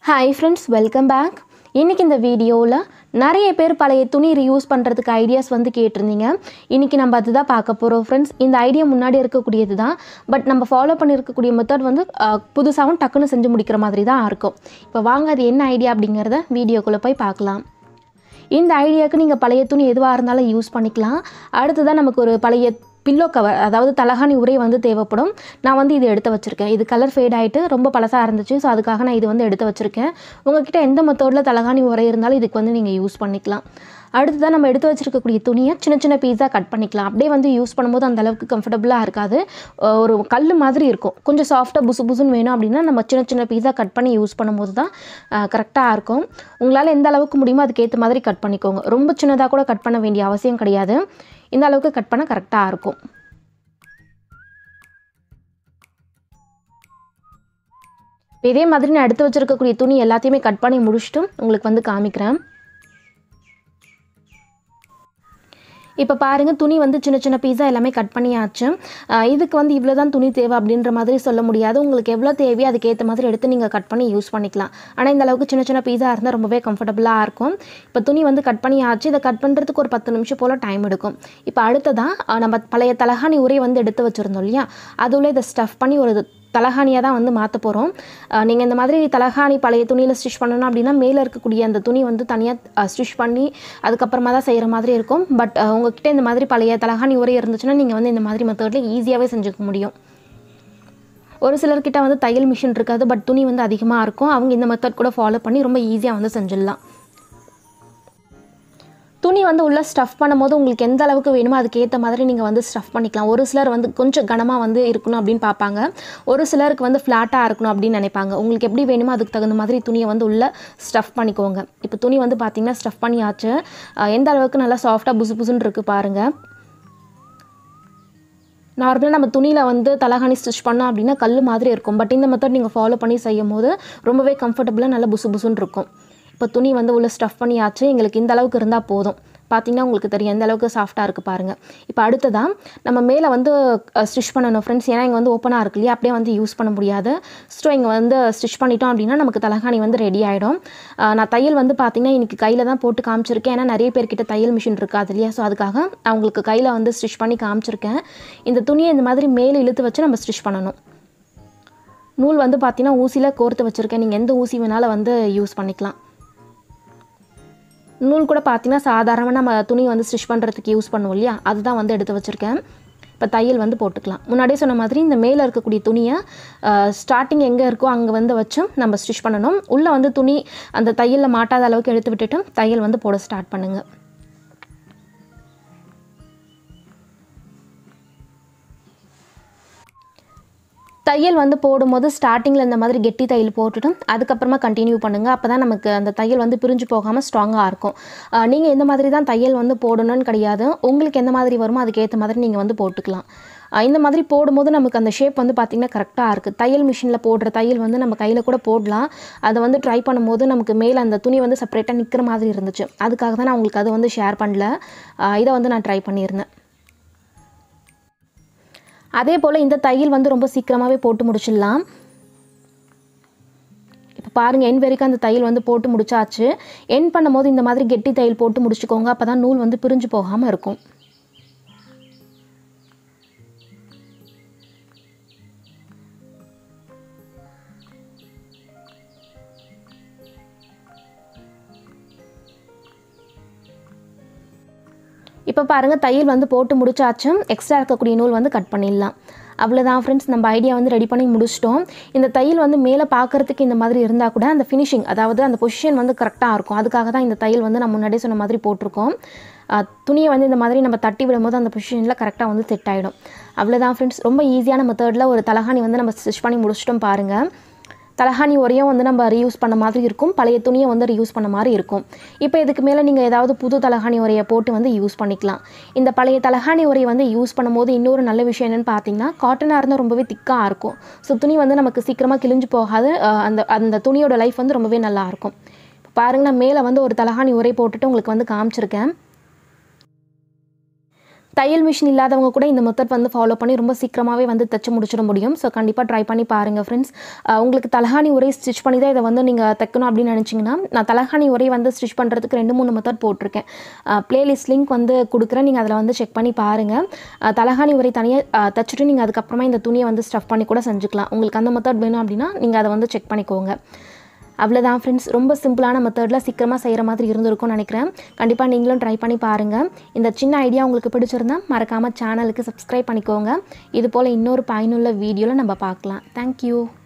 hi friends welcome back இன்றைக்கி இந்த வீடியோவில் நிறைய பேர் பழைய துணி ரீயூஸ் பண்ணுறதுக்கு ஐடியாஸ் வந்து கேட்டிருந்தீங்க இன்றைக்கி நம்ம அதுதான் பார்க்க போகிறோம் ஃப்ரெண்ட்ஸ் இந்த ஐடியா முன்னாடி இருக்கக்கூடியது தான் பட் நம்ம ஃபாலோ பண்ணியிருக்கக்கூடிய மெத்தட் வந்து அஹ், புதுசாகவும் டக்குன்னு செஞ்சு முடிக்கிற மாதிரி தான் இருக்கும் இப்போ வாங்க அது என்ன ஐடியா அப்படிங்கிறத வீடியோக்குள்ளே போய் பார்க்கலாம் இந்த ஐடியாவுக்கு நீங்கள் பழைய துணி எதுவாக இருந்தாலும் யூஸ் பண்ணிக்கலாம் அடுத்ததான் நமக்கு ஒரு பழைய பில்லோ கவர் அதாவது தலகாணி உரை வந்து தேவைப்படும் நான் வந்து இது எடுத்து வச்சுருக்கேன் இது கலர் ஃபேட் ஆகிட்டு ரொம்ப பழசாக இருந்துச்சு ஸோ அதுக்காக நான் இது வந்து எடுத்து வச்சுருக்கேன் உங்ககிட்ட எந்த மெத்தடில் தலகாணி உரை இருந்தாலும் இதுக்கு வந்து நீங்கள் யூஸ் பண்ணிக்கலாம் அடுத்ததான் நம்ம எடுத்து வச்சிருக்கக்கூடிய துணியை சின்ன சின்ன பீஸாக கட் பண்ணிக்கலாம் அப்படியே வந்து யூஸ் பண்ணும்போது அந்த அளவுக்கு கம்ஃபர்டபுளாக இருக்காது அஹ் ஒரு கல் மாதிரி இருக்கும் கொஞ்சம் சாஃப்டாக புசு புசுன்னு வேணும் அப்படின்னா நம்ம சின்ன சின்ன பீஸாக கட் பண்ணி யூஸ் பண்ணும்போது தான் கரெக்டாக இருக்கும் உங்களால் எந்த அளவுக்கு முடியுமோ அதுக்கேற்ற மாதிரி கட் பண்ணிக்கோங்க ரொம்ப சின்னதாக கூட கட் பண்ண வேண்டிய அவசியம் கிடையாது இந்த அளவுக்கு கட் பண்ண கரெக்டாக இருக்கும் இதே மாதிரி நான் எடுத்து வச்சிருக்கக்கூடிய துணி எல்லாத்தையுமே கட் பண்ணி முடிச்சுட்டு உங்களுக்கு வந்து காமிக்கிறேன் இப்போ பாருங்கள் துணி வந்து சின்ன சின்ன பீஸா எல்லாமே கட் பண்ணியாச்சு அஹ் இதுக்கு வந்து இவ்வளோ தான் துணி தேவை அப்படின்ற மாதிரி சொல்ல முடியாது உங்களுக்கு எவ்வளோ தேவையோ அதுக்கேற்ற மாதிரி எடுத்து நீங்கள் கட் பண்ணி யூஸ் பண்ணிக்கலாம் ஆனால் இந்த அளவுக்கு சின்ன சின்ன பீஸா இருந்தால் ரொம்பவே கம்ஃபர்டபுளாக இருக்கும் இப்போ துணி வந்து கட் பண்ணியாச்சு இதை கட் பண்ணுறதுக்கு ஒரு பத்து நிமிஷம் போல் டைம் எடுக்கும் இப்போ அடுத்ததாக நம்ம பழைய தலகாணி உரை வந்து எடுத்து வச்சுருந்தோம் இல்லையா அதுல இதை ஸ்டஃப் பண்ணி ஒரு தலகாணியாக தான் வந்து மாற்ற போகிறோம் நீங்கள் இந்த மாதிரி தலகாணி பழைய துணியில் ஸ்டிச் பண்ணணும் அப்படின்னா மேலே இருக்கக்கூடிய அந்த துணி வந்து தனியாக ஸ்டிச் பண்ணி அதுக்கப்புறமா தான் செய்கிற மாதிரி இருக்கும் பட் உங்ககிட்ட இந்த மாதிரி பழைய தலகாணி உரை இருந்துச்சுன்னா நீங்கள் வந்து இந்த மாதிரி மெத்தடில் ஈஸியாகவே செஞ்சுக்க முடியும் ஒரு சிலர்கிட்ட வந்து தையல் மிஷின் இருக்காது பட் துணி வந்து அதிகமாக இருக்கும் அவங்க இந்த மெத்தட் கூட ஃபாலோ பண்ணி ரொம்ப ஈஸியாக வந்து செஞ்சிடலாம் துணி வந்து உள்ளே ஸ்டஃப் பண்ணும்போது உங்களுக்கு எந்த அளவுக்கு வேணுமோ அதுக்கேற்ற மாதிரி நீங்கள் வந்து ஸ்டஃப் பண்ணிக்கலாம் ஒரு சிலர் வந்து கொஞ்சம் கனமாக வந்து இருக்கணும் அப்படின்னு பார்ப்பாங்க ஒரு சிலருக்கு வந்து ஃப்ளாட்டாக இருக்கணும் அப்படின்னு நினைப்பாங்க உங்களுக்கு எப்படி வேணுமோ அதுக்கு தகுந்த மாதிரி துணியை வந்து உள்ளே ஸ்டஃப் பண்ணிக்கோங்க இப்போ துணி வந்து பார்த்தீங்கன்னா ஸ்டஃப் பண்ணியாச்சு அஹ் எந்த அளவுக்கு நல்லா சாஃப்டாக புசு புசுன்னு இருக்குது பாருங்கள் நார்மலாக நம்ம துணியில் வந்து தலகாணி ஸ்டிச் பண்ணோம் அப்படின்னா கல் மாதிரி இருக்கும் பட் இந்த மெத்தட் நீங்கள் ஃபாலோ பண்ணி செய்யும் போது ரொம்பவே கம்ஃபர்டபுளாக நல்லா புசு புசுன்னு இருக்கும் இப்போ துணி வந்து உள்ள ஸ்டஃப் பண்ணியாச்சு எங்களுக்கு இந்த அளவுக்கு இருந்தால் போதும் பார்த்தீங்கன்னா உங்களுக்கு தெரியும் எந்த அளவுக்கு சாஃப்டாக இருக்குது பாருங்கள் இப்போ அடுத்ததான் நம்ம மேலே வந்து ஸ்டிச் பண்ணணும் ஃப்ரெண்ட்ஸ் ஏன்னா இங்கே வந்து ஓப்பனாக இருக்கு இல்லையா அப்படியே வந்து யூஸ் பண்ண முடியாது ஸோ இங்கே வந்து ஸ்டிச் பண்ணிட்டோம் அப்படின்னா நமக்கு தலகாணி வந்து ரெடி ஆகிடும் நான் தையல் வந்து பார்த்தீங்கன்னா இன்றைக்கி கையில் தான் போட்டு காமிச்சிருக்கேன் ஏன்னா நிறைய பேர்கிட்ட தையல் மிஷின் இருக்காது இல்லையா ஸோ அதுக்காக நான் உங்களுக்கு கையில் வந்து ஸ்டிச் பண்ணி காமிச்சிருக்கேன் இந்த துணியை இந்த மாதிரி மேலே இழுத்து வச்சு நம்ம ஸ்டிச் பண்ணணும் நூல் வந்து பார்த்தீங்கன்னா ஊசியில் கோர்த்து வச்சுருக்கேன் நீங்கள் எந்த ஊசி வேணாலும் வந்து யூஸ் பண்ணிக்கலாம் நூல் கூட பார்த்தீங்கன்னா சாதாரணமாக நம்ம துணி வந்து ஸ்டிச் பண்ணுறதுக்கு யூஸ் பண்ணுவோம் இல்லையா அதுதான் வந்து எடுத்து வச்சுருக்கேன் இப்போ தையல் வந்து போட்டுக்கலாம் முன்னாடியே சொன்ன மாதிரி இந்த மேலே இருக்கக்கூடிய துணியை ஸ்டார்டிங் எங்கே இருக்கோ அங்கே வந்து வச்சு நம்ம ஸ்டிச் பண்ணணும் உள்ளே வந்து துணி அந்த தையலில் மாட்டாத அளவுக்கு எடுத்து விட்டுட்டு தையல் வந்து போட ஸ்டார்ட் பண்ணுங்கள் தையல் வந்து போடும்போது ஸ்டார்டிங்கில் இந்த மாதிரி கெட்டி தையல் போட்டுட்டு அதுக்கப்புறமா கண்டினியூ பண்ணுங்கள் அப்போ தான் நமக்கு அந்த தையல் வந்து பிரிஞ்சு போகாமல் ஸ்ட்ராங்காக இருக்கும் நீங்கள் எந்த மாதிரி தான் தையல் வந்து போடணும்னு கிடையாது உங்களுக்கு எந்த மாதிரி வருமோ அதுக்கேற்ற மாதிரி நீங்கள் வந்து போட்டுக்கலாம் அஹ் இந்த மாதிரி போடும்போது நமக்கு அந்த ஷேப் வந்து பார்த்திங்கன்னா கரெக்டாக இருக்குது தையல் மிஷினில் போடுற தையல் வந்து நம்ம கையில் கூட போடலாம் அதை வந்து ட்ரை பண்ணும்போது நமக்கு மேலே அந்த துணி வந்து செப்பரேட்டாக நிற்கிற மாதிரி இருந்துச்சு அதுக்காக தான் நான் உங்களுக்கு அதை வந்து ஷேர் பண்ணல அஹ் இதை வந்து நான் ட்ரை பண்ணியிருந்தேன் அதே போல் இந்த தையல் வந்து ரொம்ப சீக்கிரமாகவே போட்டு முடிச்சிடலாம் இப்போ பாருங்கள் என் வரைக்கும் அந்த தையல் வந்து போட்டு முடிச்சாச்சு என் பண்ணும்போது இந்த மாதிரி கெட்டி தையல் போட்டு முடிச்சுக்கோங்க அப்போ தான் நூல் வந்து பிரிஞ்சு போகாமல் இருக்கும் இப்போ பாருங்கள் தையல் வந்து போட்டு முடிச்சாச்சு எக்ஸ்ட்ரா இருக்கக்கூடிய நூல் வந்து கட் பண்ணிடலாம் அவ்வளோதான் ஃப்ரெண்ட்ஸ் நம்ம ஐடியா வந்து ரெடி பண்ணி முடிச்சிட்டோம் இந்த தையல் வந்து மேலே பார்க்குறதுக்கு இந்த மாதிரி இருந்தால் கூட அந்த ஃபினிஷிங் அதாவது அந்த பொசிஷன் வந்து கரெக்டாக இருக்கும் அதுக்காக தான் இந்த தையல் வந்து நம்ம முன்னாடியே சொன்ன மாதிரி போட்டிருக்கோம் அஹ் துணியை வந்து இந்த மாதிரி நம்ம தட்டி விடும்போது அந்த பொசிஷனில் கரெக்டாக வந்து செட் ஆகிடும் அவ்வளோதான் ஃப்ரெண்ட்ஸ் ரொம்ப ஈஸியான மெத்தடில் ஒரு தலகாணி வந்து நம்ம ஸ்டிச் பண்ணி முடிச்சிட்டோம் பாருங்கள் தலகாணி உரையும் வந்து நம்ம ரீயூஸ் பண்ண மாதிரி இருக்கும் பழைய துணியை வந்து ரீயூஸ் பண்ண மாதிரி இருக்கும் இப்போ இதுக்கு மேலே நீங்கள் ஏதாவது புது தலகாணி உரையை போட்டு வந்து யூஸ் பண்ணிக்கலாம் இந்த பழைய தலகாணி உரையை வந்து யூஸ் பண்ணும்போது இன்னொரு நல்ல விஷயம் என்னென்னு பார்த்தீங்கன்னா காட்டனாக இருந்தால் ரொம்பவே திக்காக இருக்கும் ஸோ துணி வந்து நமக்கு சீக்கிரமாக கிழிஞ்சு போகாது அஹ் அந்த அந்த துணியோட லைஃப் வந்து ரொம்பவே நல்லா இருக்கும் இப்போ பாருங்க நான் மேலே வந்து ஒரு தலகாணி உரை போட்டுட்டு உங்களுக்கு வந்து காமிச்சிருக்கேன் தையல் மிஷின் இல்லாதவங்க கூட இந்த மெத்தட் வந்து ஃபாலோ பண்ணி ரொம்ப சீக்கிரமாகவே வந்து தைச்சு முடிச்சிட முடியும் ஸோ கண்டிப்பாக ட்ரை பண்ணி பாருங்கள் ஃப்ரெண்ட்ஸ் உங்களுக்கு தலகாணி உரை ஸ்டிச் பண்ணி தான் இதை வந்து நீங்கள் தைக்கணும் அப்படின்னு நினச்சிங்கன்னா நான் தலகாணி உரை வந்து ஸ்டிச் பண்ணுறதுக்கு ரெண்டு மூணு மெத்தட் போட்டிருக்கேன் ப்ளேலிஸ்ட் லிங்க் வந்து கொடுக்குறேன் நீங்கள் அதில் வந்து செக் பண்ணி பாருங்கள் அஹ், தலகாணி உரை தனியாக தைச்சிட்டு நீங்கள் அதுக்கப்புறமா இந்த துணியை வந்து ஸ்டஃப் பண்ணி கூட செஞ்சுக்கலாம் உங்களுக்கு அந்த மெத்தட் வேணும் அப்படின்னா நீங்கள் அதை வந்து செக் பண்ணிக்கோங்க அவ்வளோதான் ஃப்ரெண்ட்ஸ் ரொம்ப சிம்பிளான மெத்தடில் சீக்கிரமாக செய்கிற மாதிரி இருந்திருக்கும்னு நினைக்கிறேன் கண்டிப்பாக நீங்களும் ட்ரை பண்ணி பாருங்கள் இந்த சின்ன ஐடியா உங்களுக்கு பிடிச்சிருந்தா மறக்காமல் சேனலுக்கு சப்ஸ்கிரைப் பண்ணிக்கோங்க இது போல் இன்னொரு பயனுள்ள வீடியோவில் நம்ம பார்க்கலாம் தேங்க்யூ